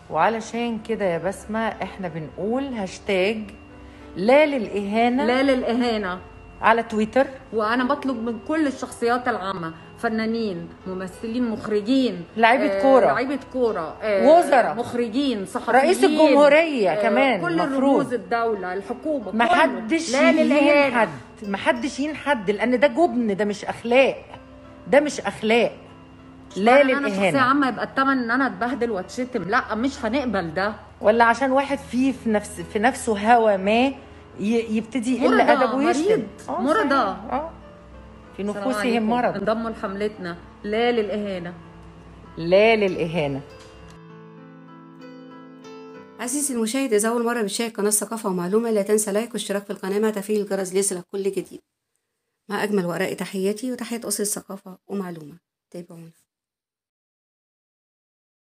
وعلشان كده يا بسمة احنا بنقول هاشتاج لا للإهانة لا للاهانه على تويتر وانا بطلب من كل الشخصيات العامه فنانين ممثلين مخرجين لعيبة كورة. لعيبه كوره آه، وزراء. مخرجين صحفيين رئيس الجمهورية كمان كل مفروض. رموز الدوله الحكومه ما كله. حدش لا يهين للاهانه حد ما حدش يهين حد لأن ده جبن ده مش أخلاق ده مش أخلاق لا أنا- انا شخصيه للإهانة عامه يبقى الثمن ان انا اتبهدل واتشتم لا مش هنقبل ده ولا عشان واحد فيه في نفس في نفسه هوا ما ي- يبتدي يقل مرضى، ادبه ويشتم مريض، آه، مرضى. صحيح. اه في السلام نفوسهم عليكم. مرض انضموا لحملتنا لا للاهانه لا للاهانه عزيزي المشاهد إذا أول مرة بتشاهد قناة ثقافة ومعلومة لا تنسى لايك واشتراك في القناة مع تفعيل الجرس ليصلك كل جديد مع أجمل وأرق تحياتي وتحية أسرة ثقافة ومعلومة تابعونا